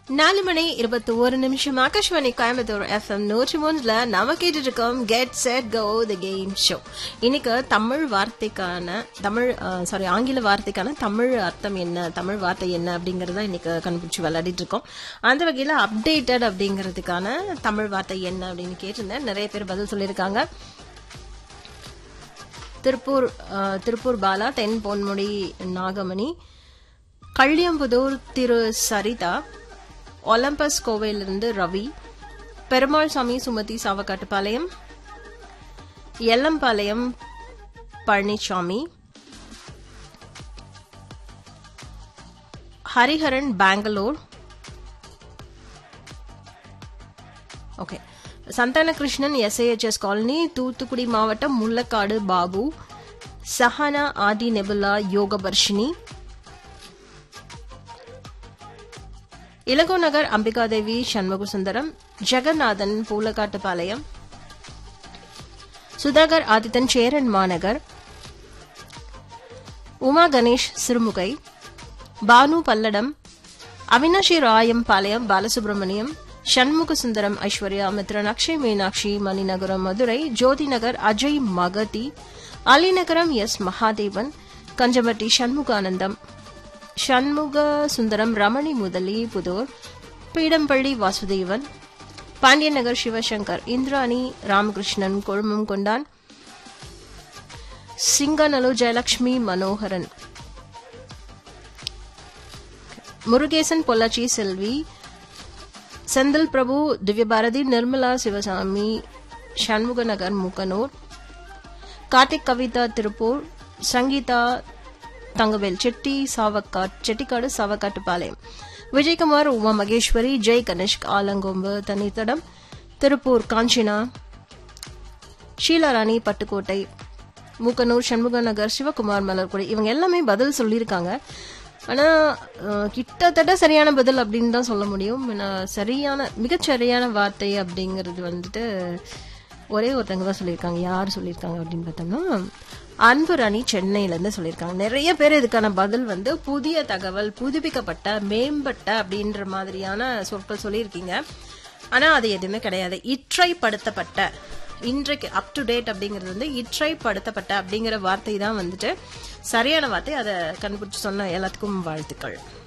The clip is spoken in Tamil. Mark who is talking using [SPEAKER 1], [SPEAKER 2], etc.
[SPEAKER 1] நாலு மணி இருபத்தி ஒரு நிமிஷம் ஆகாஷ்வாணி கோயம்புத்தூர் எஃப்எம் நூற்றி மூணுல நாம கேட்டுட்டு இருக்கோம் get set go the game show இன்னைக்கு தமிழ் வார்த்தைக்கான தமிழ் சாரி ஆங்கில வார்த்தைக்கான தமிழ் அர்த்தம் என்ன தமிழ் வார்த்தை என்ன அப்படிங்கறத இன்னைக்கு கண்டுபிடிச்சு விளையாடிட்டு இருக்கோம் அந்த வகையில அப்டேட்டட் அப்படிங்கிறதுக்கான தமிழ் வார்த்தை என்ன அப்படின்னு கேட்டிருந்தேன் நிறைய பேர் பதில் சொல்லியிருக்காங்க திருப்பூர் அஹ், திருப்பூர் பாலா தென் பொன்முடி நாகமணி கள்ளியம்புதூர் திரு சரிதா ஒலம்பஸ் கோவையிலிருந்து Ravi Perumal Sami Sumathi Savakkattupalayam Ellampalayam Palanisamy Hariharan Bangalore okay Santhanakrishnan SAHS colony Thoothukudi மாவட்டம் முள்ளக்காடு பாபு சஹானா ஆதி நெபுலா யோகபர்ஷினி இளங்கோ நகர் அம்பிகாதேவி சண்முக சுந்தரம் ஜெகநாதன் பூலக்காட்டுப்பாளையம் சுதாகர் ஆதித்தன் சேரன் மாநகர் உமா கணேஷ் சிறுமுகை பானு பல்லடம் அவினாஷி ராயம் பாளையம் பாலசுப்ரமணியம் சண்முக சுந்தரம் ஐஸ்வர்யா மித்ரன் அக்ஷய் மீனாட்சி மணிநகரம் மதுரை ஜோதி நகர் அஜய் மகதி அலிநகரம் எஸ் மகாதேவன் கஞ்சமட்டி சண்முகானந்தம் சண்முக சுந்தரம் ரமணி முதலி புதூர் பீடம்பள்ளி வாசுதேவன் பாண்டியன் நகர் சிவசங்கர் இந்திராணி ராமகிருஷ்ணன் கொழுமம் கொண்டான் சிங்கநல்லூர் ஜெயலட்சுமி மனோகரன் முருகேசன் பொள்ளாச்சி செல்வி செந்தில் பிரபு திவ்யபாரதி நிர்மலா சிவசாமி சண்முக நகர் முகனூர் கார்த்திக் கவிதா திருப்பூர் சங்கீதா தங்கவேல் செட்டி சாவக்காட் செட்டிக்காடு சாவக்காட்டுப்பாளையம் விஜயகுமார் உமா மகேஸ்வரி ஜெய் கணேஷ்க் ஆலங்கொம்பு தனித்தடம் திருப்பூர் காஞ்சினா ஷீலாராணி பட்டுக்கோட்டை மூக்கனூர் சண்முக நகர் சிவகுமார் மலர்குடி இவங்க எல்லாமே பதில் சொல்லியிருக்காங்க ஆனா அஹ், கிட்டத்தட்ட சரியான பதில் அப்படின்னு தான் சொல்ல முடியும் ஏன்னா, சரியான மிகச்சரியான வார்த்தை அப்படிங்கிறது வந்துட்டு ஒரே ஒருத்தங்க தான் சொல்லியிருக்காங்க யார் சொல்லியிருக்காங்க அப்படின்னு பார்த்தோம்னா அன்பு ராணி சென்னையில இருந்து சொல்லியிருக்காங்க நிறைய பேர் இதுக்கான பதில் வந்து புதிய தகவல் புதுப்பிக்கப்பட்ட மேம்பட்ட அப்படின்ற மாதிரியான சொற்கள் சொல்லியிருக்கீங்க ஆனா அது எதுவுமே கிடையாது இற்றைப்படுத்தப்பட்ட இன்றைக்கு அப் டு டேட் அப்படிங்கிறது வந்து இற்றைப்படுத்தப்பட்ட அப்படிங்கிற வார்த்தை தான் வந்துட்டு சரியான வார்த்தை அதை கண்டுபிடிச்சு சொன்ன எல்லாத்துக்கும் வாழ்த்துக்கள்